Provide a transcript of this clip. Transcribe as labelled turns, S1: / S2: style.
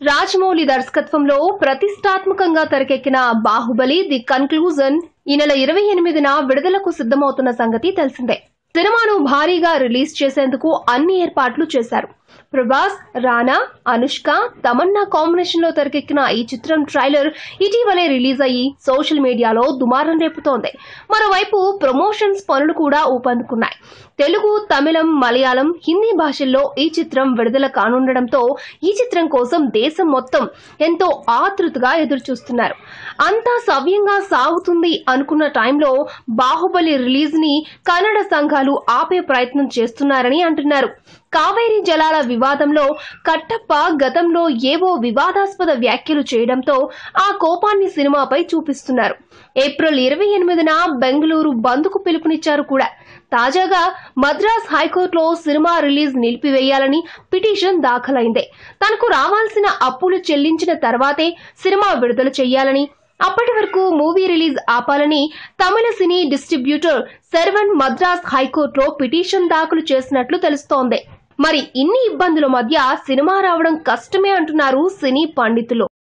S1: రాజమౌళి దర్శకత్వంలో ప్రతిష్టాత్మకంగా తెరకెక్కిన బాహుబలి ది కన్క్లూజన్ ఈ నెల ఇరవై ఎనిమిదిన విడుదలకు సిద్ధమవుతున్న సంగతి తెలిసిందే సినిమాను భారీగా రిలీజ్ చేసేందుకు అన్ని ఏర్పాట్లు చేశారు ప్రభాస్ రానా అనుష్క తమన్నా కాంబినేషన్ లో తెరకెక్కిన ఈ చిత్రం ట్రైలర్ ఇటీవలే రిలీజ్ అయ్యి సోషల్ మీడియాలో దుమారం రేపుతోంది మరోవైపు ప్రమోషన్స్ పనులు కూడా ఊపందుకున్నాయి తెలుగు తమిళం మలయాళం హిందీ భాషల్లో ఈ చిత్రం విడుదల కానుండడంతో ఈ చిత్రం కోసం దేశం మొత్తం ఎంతో ఆతృతగా ఎదురుచూస్తున్నారు అంతా సవ్యంగా సాగుతుంది అనుకున్న టైంలో బాహుబలి రిలీజ్ ని కన్నడ సంఘాలు ఆపే ప్రయత్నం చేస్తున్నారని అంటున్నారు కావేరీ జలాల వివాదంలో కట్టప్ప గతంలో ఏవో వివాదాస్పద వ్యాఖ్యలు చేయడంతో ఆ కోపాన్ని సినిమాపై చూపిస్తున్నారు ఏప్రిల్ ఇరవై ఎనిమిదిన బెంగళూరు బంద్కు పిలుపునిచ్చారు కూడా తాజాగా మద్రాస్ హైకోర్టులో సినిమా రిలీజ్ నిలిపివేయాలని పిటిషన్ దాఖలైంది తనకు రావాల్సిన అప్పులు చెల్లించిన తర్వాతే సినిమా విడుదల చేయాలని అప్పటి వరకు మూవీ రిలీజ్ ఆపాలని తమిళ సినీ డిస్ట్రిబ్యూటర్ శర్వన్ మద్రాస్ హైకోర్టులో పిటిషన్ దాఖలు చేసినట్లు తెలుస్తోంది మరి ఇన్ని ఇబ్బందుల మధ్య సినిమా రావడం కష్టమే అంటున్నారు సినీ పండితులు